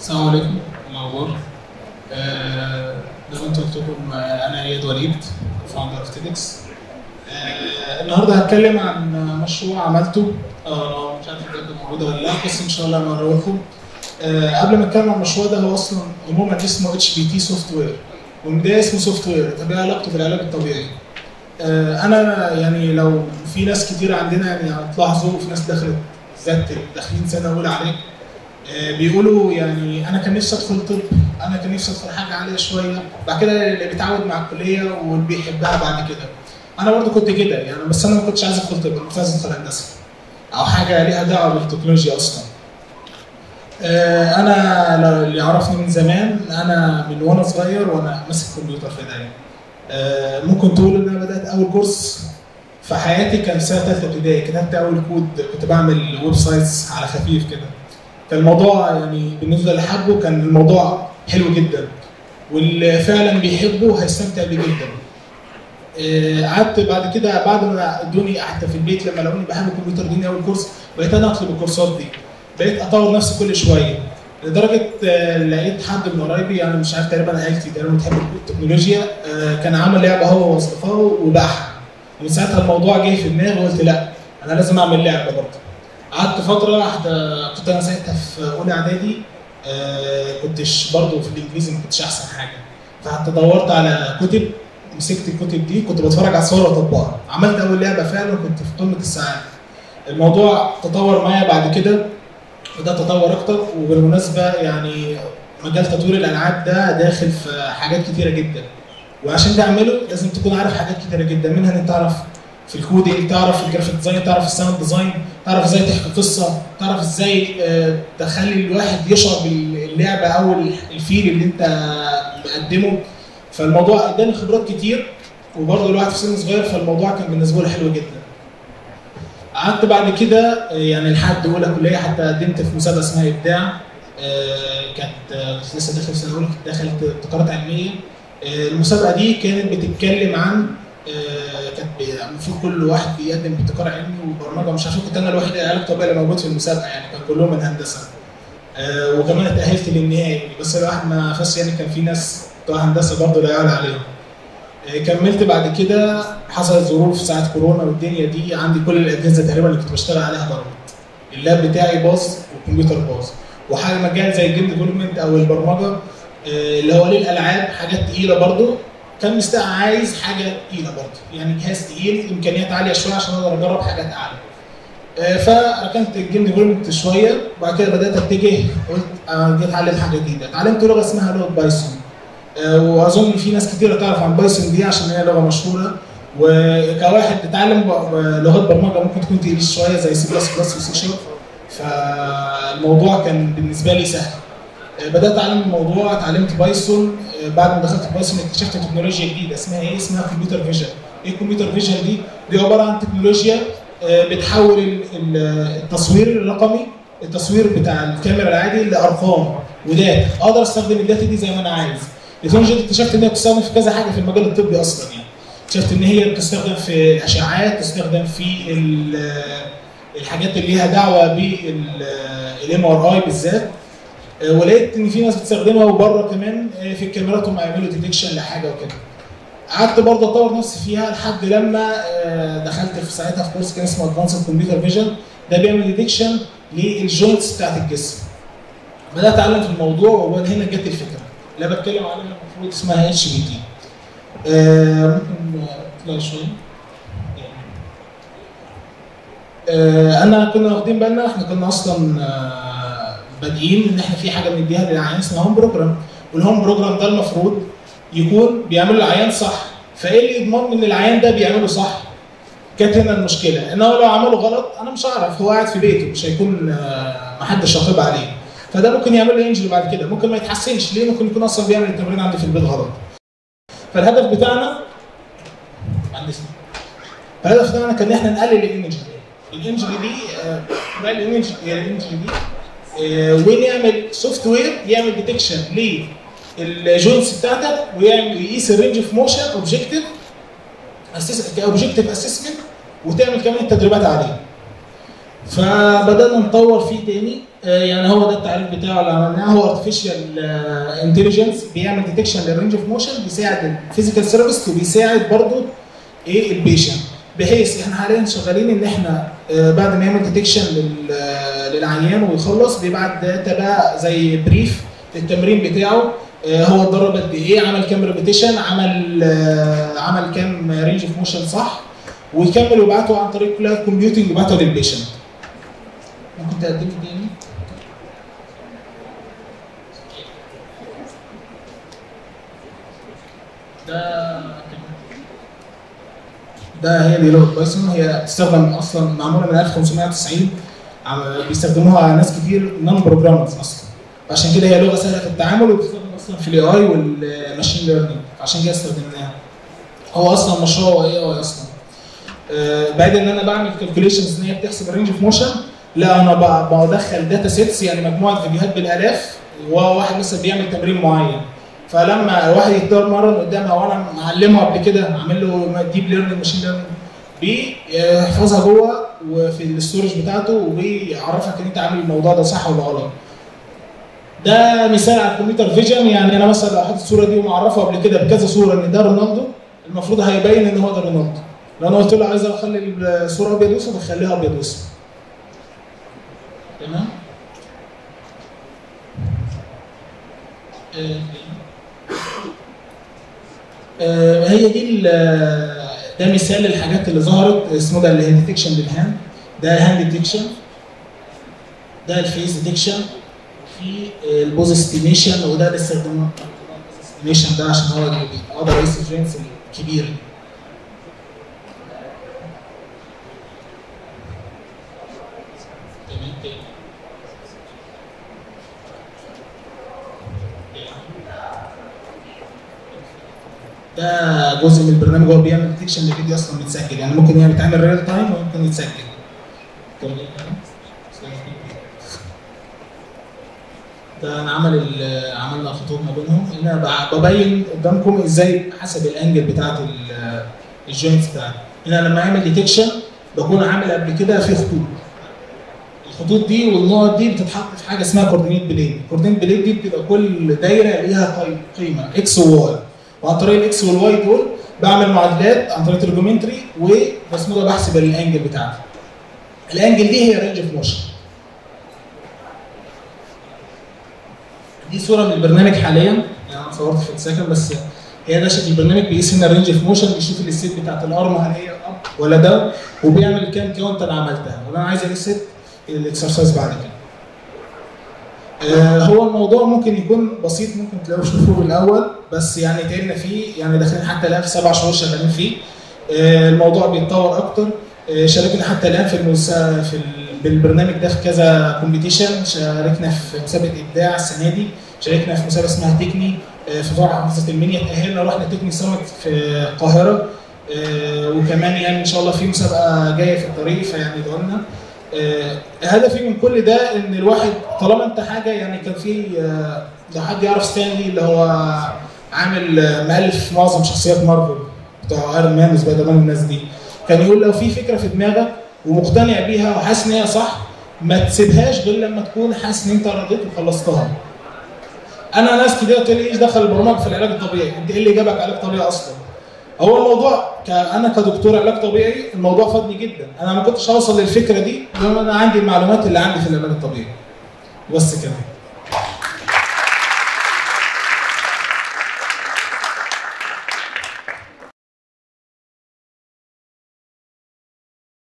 السلام عليكم الاخبار آه، زي ما انت قلت لكم آه، انا اياد وليد فاوندر اوف تيدكس النهارده هتكلم عن مشروع عملته اه مش عارف بجد موجوده ولا لا بس ان شاء الله انا هوريه لكم آه، قبل ما اتكلم عن المشروع ده هو اصلا عموما اسمه اتش بي تي سوفت وير ومن ده اسمه سوفت وير طب ايه علاقته بالعلاج الطبيعي؟ آه، انا يعني لو في ناس كتير عندنا يعني هتلاحظوا في ناس دخلت ذات داخلين سنه اولى عليك آه، بيقولوا يعني انا كان نفسي ادخل طب انا كان نفسي ادخل حاجه عاليه شويه بعد كده اللي بيتعود مع الكليه واللي بيحبها بعد كده انا برضو كنت كده يعني بس انا ما كنتش عايز ادخل طب انا كنت عايز ادخل هندسه او حاجه ليها دعوه بالتكنولوجيا اصلا آه، انا لو- اللي يعرفني من زمان انا من وانا صغير وانا ماسك كمبيوتر في ايديا آه، ممكن تقول ان انا بدات اول كورس في حياتي كان في سنه ثالثه ابتدائي كتبت اول كود كنت بعمل ويب سايتس على خفيف كده كان الموضوع يعني بالنسبه اللي حبه كان الموضوع حلو جدا واللي فعلا بيحبه هيستمتع بيه جدا آه، قعدت بعد كده بعد ما ادوني حتى في البيت لما لقوني بحب الكمبيوتر ادوني اول كورس بقيت انا اطلب الكورسات دي بقيت اطور نفسي كل شويه لدرجه آه، لقيت حد من قرايبي يعني مش عارف تقريبا عيلتي تقريبا بتحب التكنولوجيا آه، كان عامل لعبه هو واصدقائه وباعها ومن ساعتها الموضوع جه في دماغي وقلت لا انا لازم اعمل لعبه برضه قعدت فتره واحده كنت انا ساعتها في اولى اعدادي آه، كنتش برضه في الانجليزي ما كنتش احسن حاجه فقعدت دورت على كتب مسكت الكتب دي كنت بتفرج على الصور واطبقها عملت اول لعبه فعلا كنت في قمه السعاده الموضوع تطور معايا بعد كده وده تطور اكتر وبالمناسبه يعني مجال تطوير الالعاب ده داخل في حاجات كتيره جدا وعشان تعمله لازم تكون عارف حاجات كتيره جدا منها ان انت تعرف في الكودينج تعرف الجرافيك ديزاين تعرف الساوند ديزاين تعرف ازاي تحكي قصه تعرف ازاي آه، تخلي الواحد يشعر باللعبه او الفيل اللي انت مقدمه فالموضوع اداني خبرات كتير وبرضه الواحد في سن صغير فالموضوع كان بالنسبه له حلو جدا قعدت بعد كده آه، يعني لحد اولى كليه حتى قدمت في مسابقه اسمها ابداع آه، كانت آه، كنت لسه داخل في سنه اولى كنت دخلت ابتكارات علميه آه، المسابقه دي كانت بتتكلم عن آه، كانت بي- المفروض كل واحد بيقدم ابتكار علمي وبرمجه ومش عارف كنت انا الوحيد اللي علاج طبيعي اللي موجود في المسابقه يعني كان كلهم من هندسه آه، وكمان اتاهلت للنهائي بس الواحد ما فاز يعني كان في ناس بتوع هندسه برضه لا يعلى عليهم آه، كملت بعد كده حصلت ظروف ساعه كورونا والدنيا دي عندي كل الاجهزه تقريبا اللي كنت بشتغل عليها ضربت اللاب بتاعي باظ والكمبيوتر باظ وحاجه مجال زي الجيم ديفلوبمنت او البرمجه آه، اللي هو للالعاب حاجات تقيله برضه كان مستقى عايز حاجه تقيله برضه يعني جهاز تقيل امكانيات عاليه شويه عشان اقدر اجرب حاجات اعلى آه، فركنت الجيم ديفلوبمنت شويه وبعد كده بدات اتجه قلت انا جيت اتعلم حاجه جديده اتعلمت لغه اسمها لغه بايثون آه، واظن في ناس كتير تعرف عن بايثون دي عشان هي لغه مشهوره وكواحد بيتعلم ب- لغات برمجه ممكن تكون تقيل شويه زي سي بلس بلس وسي شارب فالموضوع كان بالنسبه لي سهل آه، بدات اتعلم الموضوع اتعلمت بايثون آه، بعد ما دخلت بايثون اكتشفت تكنولوجيا جديده اسمها ايه؟ اسمها كمبيوتر فيجن ايه الكمبيوتر فيجن دي؟ دي عباره عن تكنولوجيا آه، بتحول ال- ال- التصوير الرقمي التصوير بتاع الكاميرا العادي لارقام وداتا اقدر استخدم الداتا دي زي ما انا عايز التكنولوجيا دي اكتشفت ان هي بتستخدم في كذا حاجه في المجال الطبي اصلا يعني اكتشفت ان هي بتستخدم في الاشعاعات تستخدم في ال- الحاجات اللي ليها دعوه بالام ار اي بالذات آه، ولقيت ان في ناس بتستخدمها وبره كمان آه، في الكاميرات هم يعملوا ديتكشن لحاجه وكده قعدت برضه اطور نفسي فيها لحد لما آه، دخلت في ساعتها في كورس كان اسمه ادفانسد كمبيوتر فيجن ده بيعمل ديتكشن للجوينتس بتاعت الجسم بدات اتعلم في الموضوع ومن هنا جت الفكره اللي أنا بتكلم عليها المفروض اسمها اتش بي تي ممكن تطلع شويه آه، انا كنا واخدين بالنا احنا كنا اصلا آه، بادئين ان احنا في حاجه بنديها للعيان اسمها هوم بروجرام والهوم بروجرام ده المفروض يكون بيعمل العيان صح فايه اللي يضمن ان العيان ده بيعمله صح؟ كانت هنا المشكله ان هو لو عمله غلط انا مش هعرف هو قاعد في بيته مش هيكون آه، محدش راقب عليه فده ممكن يعمل له انجري بعد كده ممكن ما يتحسنش ليه ممكن يكون اصلا بيعمل التمرين عندي في البيت غلط فالهدف بتاعنا عندي اسم. فالهدف بتاعنا كان ان احنا نقلل الانجري الانجري دي آه، بقى الانجري الانجري دي آه، ونعمل سوفت وير يعمل ديتكشن للجوينتس بتاعتك ويعمل يقيس الرينج اوف موشن اوبجيكتيف كاوبجيكتيف اسسمنت وتعمل كمان التدريبات عليه فبدانا نطور فيه تاني يعني هو ده التعريف بتاعه اللي عملناه هو ارتفيشال انتليجنس بيعمل ديتكشن للرينج اوف موشن بيساعد الفيزيكال ثيرابيست وبيساعد برضه ايه البيشنت بحيث احنا حاليا شغالين ان احنا بعد ما يعمل ديتكشن للعيان ويخلص بيبعت داتا بقى زي بريف للتمرين بتاعه هو اتدرب قد ايه عمل كام ريبيتيشن عمل عمل كام رينج اوف موشن صح ويكمل ويبعته عن طريق كلاود كومبيوتنج يبعته للبيشنت ممكن تقدم لي ده ده هي دي لغه بايثون هي بتستخدم اصلا معموله من 1590 بيستخدموها ناس كتير نون بروجرامرز اصلا عشان كده هي لغه سهله في التعامل وبتستخدم اصلا في الاي اي والماشين ليرنينج عشان كده استخدمناها هو اصلا مشروع اي اي اصلا آه بعد ان انا بعمل كالكوليشنز ان هي بتحسب الرينج اوف موشن لا انا بدخل داتا سيتس يعني مجموعه فيديوهات بالالاف وواحد مثلا بيعمل تمرين معين فلما واحد يتمرن قدامها وانا معلمه قبل كده عامل له ديب ليرنينج ماشين ليرنينج بيحفظها جوه وفي الاستورج بتاعته وبيعرفك ان انت عامل الموضوع ده صح ولا غلط. ده مثال على الكمبيوتر فيجن يعني انا مثلا لو حاطط الصوره دي ومعرفه قبل كده بكذا صوره ان ده رونالدو المفروض هيبين ان هو ده رونالدو. لو انا قلت له عايز اخلي الصوره ابيض واسود اخليها ابيض واسود. تمام؟ آه هي دي ده مثال للحاجات اللي ظهرت اسمه ده اللي هي ديتكشن للهاند ده هاند ديتكشن ده الفيس ديتكشن في البوز استيميشن وده الاستخدام استيميشن ده عشان هو اللي اقدر اقيس الجينس الكبيره ده جزء من البرنامج هو بيعمل ديتكشن لفيديو اصلا متسجل يعني ممكن يعني بيتعمل ريل تايم وممكن يتسجل ده انا عمل عملنا خطوط ما بينهم ان انا ببين قدامكم ازاي حسب الانجل بتاعت الجوينتس بتاعتي هنا لما اعمل ديتكشن بكون عامل قبل كده في خطوط الخطوط دي والنقط دي بتتحط في حاجه اسمها كوردينيت بلين الكوردينيت بلين دي بتبقى كل دايره ليها قيمه اكس وواي وعن طريق الاكس والواي دول بعمل معادلات عن طريق تريجومتري واسمه ده بحسب الانجل بتاعتي. الانجل دي هي رينج اوف موشن. دي صوره من البرنامج حاليا يعني انا صورت في السكن بس هي داشه البرنامج بيقيس هنا الرينج اوف موشن بيشوف الستيت بتاعت الارم هل هي اب ولا داون وبيعمل كام كاونت انا عملتها وانا عايز اريست الاكسرسايز بعد كده. آه هو الموضوع ممكن يكون بسيط ممكن تلاقوه شوفوه بالاول بس يعني تعبنا فيه يعني داخلين حتى الان في سبع شهور شغالين فيه آه الموضوع بيتطور اكتر آه شاركنا حتى الان في المسا في بالبرنامج ده في كذا كومبيتيشن شاركنا في مسابقه ابداع السنه دي شاركنا في مسابقه اسمها تكني في فرع محافظه المنيا تاهلنا رحنا تكني سمت في القاهره وكمان يعني ان شاء الله في مسابقه جايه في الطريق فيعني ادعوا لنا هدفي من كل ده ان الواحد طالما انت حاجه يعني كان في لو حد يعرف ستانلي اللي هو عامل مؤلف معظم شخصيات مارفل بتوع ايرون مان وسبايدر مان والناس دي كان يقول لو في فكره في دماغك ومقتنع بيها وحاسس ان هي صح ما تسيبهاش غير لما تكون حاسس ان انت رضيت وخلصتها. انا ناس كتير تقول لي ايش دخل البرمجه في العلاج الطبيعي؟ انت ايه اللي جابك علاج طبيعي اصلا؟ هو الموضوع ك... انا كدكتور علاج طبيعي الموضوع فادني جدا انا ما كنتش هوصل للفكره دي لان انا عندي المعلومات اللي عندي في العلاج الطبيعي بس كده